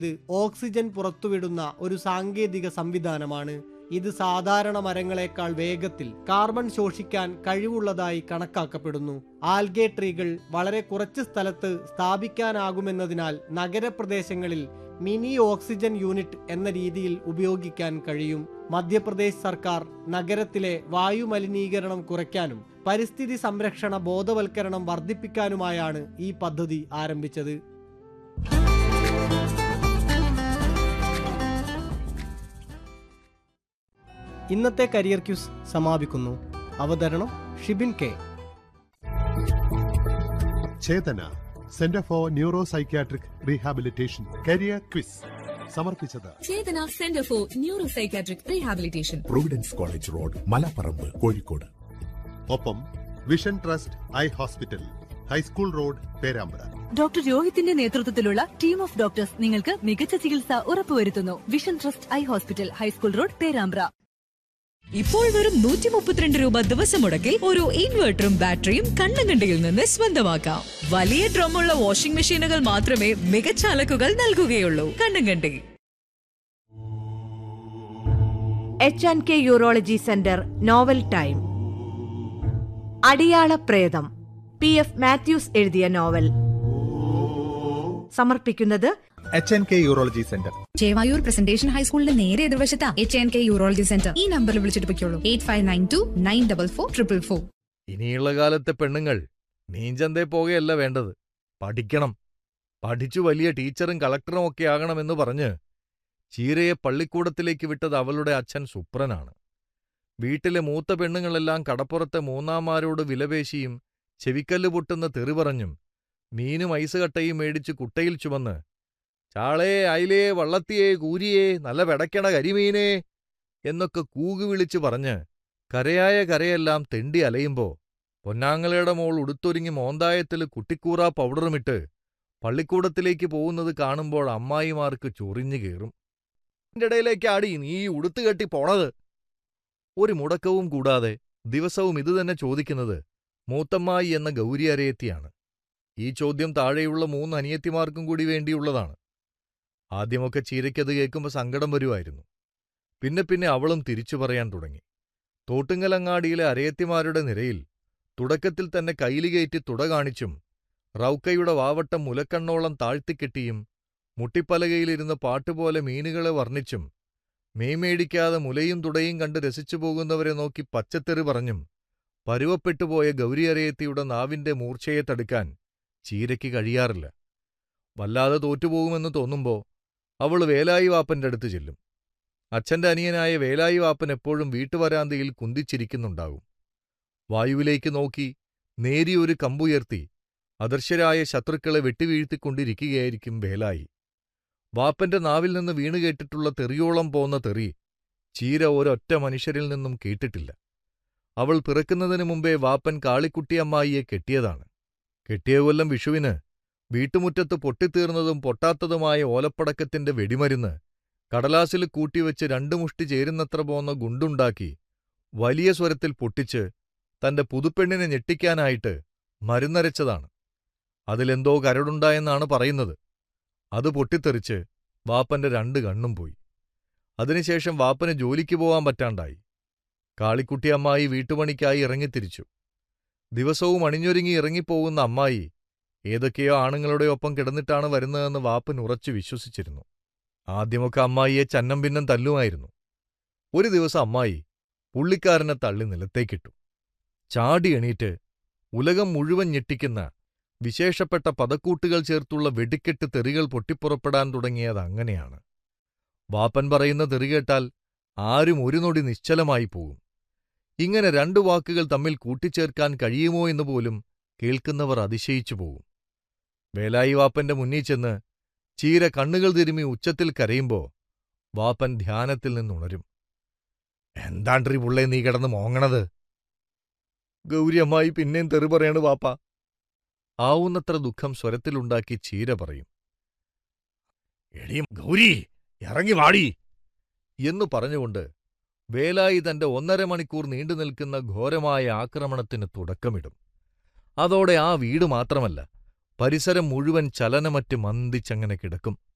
ഇത് ഓക്സിജൻ പുറത്തുവിടുന്ന ഒരു സാങ്കേതിക സംവിധാനമാണ് ഇത് സാധാരണ മരങ്ങളെക്കാൾ വേഗത്തിൽ കാർബൺ ശോഷിക്കാൻ കഴിവുള്ളതായി കണക്കാക്കപ്പെടുന്നു ആൽഗെ ട്രീകൾ വളരെ കുറച്ച് സ്ഥലത്ത് സ്ഥാപിക്കാനാകുമെന്നതിനാൽ നഗരപ്രദേശങ്ങളിൽ മിനി ഓക്സിജൻ യൂണിറ്റ് എന്ന രീതിയിൽ ഉപയോഗിക്കാൻ കഴിയും മധ്യപ്രദേശ് സർക്കാർ നഗരത്തിലെ വായു മലിനീകരണം കുറയ്ക്കാനും പരിസ്ഥിതി സംരക്ഷണ ബോധവൽക്കരണം വർദ്ധിപ്പിക്കാനുമായാണ് ഈ പദ്ധതി ആരംഭിച്ചത് ഇന്നത്തെ കരിയർ ക്യൂസ് സമാപിക്കുന്നു അവതരണം Shibin K Chethana centre for neuro psychiatric rehabilitation career quiz സമർപ്പിച്ചത് Chethana centre for neuro psychiatric rehabilitation Providence college road Malaparamba Kozhikode ഒപ്പം vision trust eye hospital high school road Perambra doctor രോഹിത്തിന്റെ നേതൃത്വത്തിലുള്ള ടീം ഓഫ് ഡോക്ടേഴ്സ് നിങ്ങൾക്ക് മികച്ച ചികിത്സ ഉറപ്പുവരുത്തുന്നു vision trust eye hospital high school road Perambra ഇപ്പോൾ വെറും നൂറ്റി മുപ്പത്തിരണ്ട് രൂപ ദിവസം മുടക്കിൽ ഒരു ഇൻവെർട്ടറും ബാറ്ററിയും കണ്ണങ്കണ്ടിയിൽ നിന്ന് സ്വന്തമാക്കാം വലിയ ഡ്രമ്മുള്ള വാഷിംഗ് മെഷീനുകൾ മാത്രമേ മികച്ച അലക്കുകൾ നൽകുകയുള്ളൂ Kannankandi H and K urology centre novel time അടിയാള പ്രേതം പി എഫ് മാത്യൂസ് എഴുതിയ നോവൽ സമർപ്പിക്കുന്നത് H N K urology centre Chevayur presentation ഹൈസ്കൂളിന്റെ നേരെ എതിർവശത്താ H N K urology centre ഈ നമ്പറിൽ വിളിച്ചിട്ട് പൊയ്ക്കോളൂ eight five nine two nine double four triple four ഇനിയുള്ള കാലത്തെ പെണ്ണുങ്ങൾ നീഞ്ചന്തേ പോകുകയല്ല വേണ്ടത് പഠിക്കണം പഠിച്ചു വലിയ ടീച്ചറും കളക്ടറും ഒക്കെ ആകണമെന്ന് പറഞ്ഞ് ചീരയെ പള്ളിക്കൂടത്തിലേക്ക് വിട്ടത് അവളുടെ അച്ഛൻ സുപ്രനാണ് വീട്ടിലെ മൂത്ത പെണ്ണുങ്ങളെല്ലാം കടപ്പുറത്തെ മൂന്നാമാരോട് വിലപേശിയും ചെവിക്കല്ല് പൊട്ടുന്ന തെറി പറഞ്ഞും മീനും ഐസ് കട്ടയും മേടിച്ച് കുട്ടയിൽ ചുമന്ന് ചാളേ അയിലേ വള്ളത്തിയേ കൂരിയേ നല്ല വെടയ്ക്കണ കരിമീനേ എന്നൊക്കെ കൂകു വിളിച്ചു പറഞ്ഞ് കരയായ കരയെല്ലാം തെണ്ടി അലയുമ്പോ പൊന്നാങ്ങളയുടെ മോൾ ഉടുത്തൊരുങ്ങി മോന്തായത്തിൽ കുട്ടിക്കൂറ പൗഡറുമിട്ട് പള്ളിക്കൂടത്തിലേക്ക് പോകുന്നത് കാണുമ്പോൾ അമ്മായിമാർക്ക് ചൊറിഞ്ഞു കയറും ഇതിന്റെ ഇടയിലേക്ക് ആടി നീ ഈ ഉടുത്തു കെട്ടി പോണത് ഒരു മുടക്കവും കൂടാതെ ദിവസവും ഇതുതന്നെ ചോദിക്കുന്നത് മൂത്തമ്മായി എന്ന ഗൗരി അരയത്തിയാണ് ഈ ചോദ്യം താഴെയുള്ള മൂന്ന് അനിയത്തിമാർക്കും കൂടി വേണ്ടിയുള്ളതാണ് ആദ്യമൊക്കെ ചീരയ്ക്കത് കേൾക്കുമ്പോൾ സങ്കടം വരുമായിരുന്നു പിന്നെ പിന്നെ അവളും തിരിച്ചു പറയാൻ തുടങ്ങി തോട്ടുങ്ങലങ്ങാടിയിലെ അരയത്തിമാരുടെ നിരയിൽ തുടക്കത്തിൽ തന്നെ കൈലികയറ്റി തുട കാണിച്ചും റൗക്കയുടെ വാവട്ടം മുലക്കണ്ണോളം താഴ്ത്തിക്കെട്ടിയും മുട്ടിപ്പലകയിലിരുന്ന് പാട്ടുപോലെ മീനുകളെ വർണ്ണിച്ചും മേമേടിക്കാതെ മുലയും തുടയും കണ്ട് രസിച്ചു പോകുന്നവരെ നോക്കി പച്ചത്തെറി പറഞ്ഞും പരുവപ്പെട്ടുപോയ ഗൗരി അരയത്തിയുടെ നാവിന്റെ മൂർച്ചയെ തടുക്കാൻ ചീരയ്ക്ക് കഴിയാറില്ല വല്ലാതെ തോറ്റുപോകുമെന്ന് തോന്നുമ്പോ അവൾ വേലായി വാപ്പന്റെ അടുത്ത് ചെല്ലും അച്ഛന്റെ അനിയനായ വേലായി വാപ്പൻ എപ്പോഴും വീട്ടുവരാന്തയിൽ കുന്തിച്ചിരിക്കുന്നുണ്ടാകും വായുവിലേക്ക് നോക്കി നേരിയൊരു കമ്പുയർത്തി അദർശരായ ശത്രുക്കളെ വെട്ടിവീഴ്ത്തിക്കൊണ്ടിരിക്കുകയായിരിക്കും വേലായി വാപ്പന്റെ നാവിൽ നിന്ന് വീണു കേട്ടിട്ടുള്ള തെറിയോളം പോന്ന തെറി ചീര ഒരൊറ്റ മനുഷ്യരിൽ നിന്നും കേട്ടിട്ടില്ല അവൾ പിറക്കുന്നതിനു മുമ്പേ വാപ്പൻ കാളിക്കുട്ടിയമ്മായിയെ കെട്ടിയതാണ് കെട്ടിയ കൊല്ലം വിഷുവിന് വീട്ടുമുറ്റത്ത് പൊട്ടിത്തീർന്നതും പൊട്ടാത്തതുമായ ഓലപ്പടക്കത്തിന്റെ വെടിമരുന്ന് കടലാസിൽ കൂട്ടിവെച്ച് രണ്ടു മുഷ്ടി ചേരുന്നത്ര പോന്ന ഗുണ്ടുണ്ടാക്കി വലിയ സ്വരത്തിൽ പൊട്ടിച്ച് തന്റെ പുതുപ്പെണ്ണിനെ ഞെട്ടിക്കാനായിട്ട് മരുന്നരച്ചതാണ് അതിലെന്തോ കരടുണ്ടായെന്നാണ് പറയുന്നത് അത് പൊട്ടിത്തെറിച്ച് വാപ്പന്റെ രണ്ട് കണ്ണും പോയി അതിനുശേഷം വാപ്പന് ജോലിക്ക് പോവാൻ പറ്റാണ്ടായി കാളിക്കുട്ടിയമ്മായി വീട്ടുപണിക്കായി ഇറങ്ങിത്തിരിച്ചു ദിവസവും അണിഞ്ഞൊരുങ്ങി ഇറങ്ങിപ്പോകുന്ന അമ്മായി ഏതൊക്കെയോ ആണുങ്ങളുടെ ഒപ്പം കിടന്നിട്ടാണ് വരുന്നതെന്ന് വാപ്പൻ ഉറച്ചു വിശ്വസിച്ചിരുന്നു ആദ്യമൊക്കെ അമ്മായിയെ ചന്നം ഭിന്നം തല്ലുമായിരുന്നു ഒരു ദിവസം അമ്മായി പുള്ളിക്കാരനെ തള്ളി നിലത്തേക്കിട്ടു ചാടി എണീറ്റ് ഉലകം മുഴുവൻ ഞെട്ടിക്കുന്ന വിശേഷപ്പെട്ട പദക്കൂട്ടുകൾ ചേർത്തുള്ള വെടിക്കെട്ട് തെറികൾ പൊട്ടിപ്പുറപ്പെടാൻ തുടങ്ങിയത് അങ്ങനെയാണ് വാപ്പൻ പറയുന്ന തെറി കേട്ടാൽ ആരും ഒരു നൊടി നിശ്ചലമായി പോകും ഇങ്ങനെ രണ്ടു വാക്കുകൾ തമ്മിൽ കൂട്ടിച്ചേർക്കാൻ കഴിയുമോ എന്ന് പോലും കേൾക്കുന്നവർ അതിശയിച്ചു പോകും വേലായി വാപ്പന്റെ മുന്നിൽ ചെന്ന് ചീര കണ്ണുകൾ തിരുമ്മി ഉച്ചത്തിൽ കരയുമ്പോ വാപ്പൻ ധ്യാനത്തിൽ നിന്നുണരും എന്താണ്ട്രീ പുള്ളേ നീ കിടന്ന് മോങ്ങണത് ഗൗരിയമ്മായി പിന്നെയും തെറി പറയണ് വാപ്പ ആവുന്നത്ര ദുഃഖം സ്വരത്തിലുണ്ടാക്കി ചീര പറയും എടിയും ഗൗരി ഇറങ്ങി വാടി എന്നു പറഞ്ഞുകൊണ്ട് വേലായി തന്റെ ഒന്നര മണിക്കൂർ നീണ്ടു നിൽക്കുന്ന ഘോരമായ ആക്രമണത്തിന് തുടക്കമിടും അതോടെ ആ വീട് മാത്രമല്ല പരിസരം മുഴുവൻ ചലനമറ്റ് മന്ദിച്ചങ്ങനെ കിടക്കും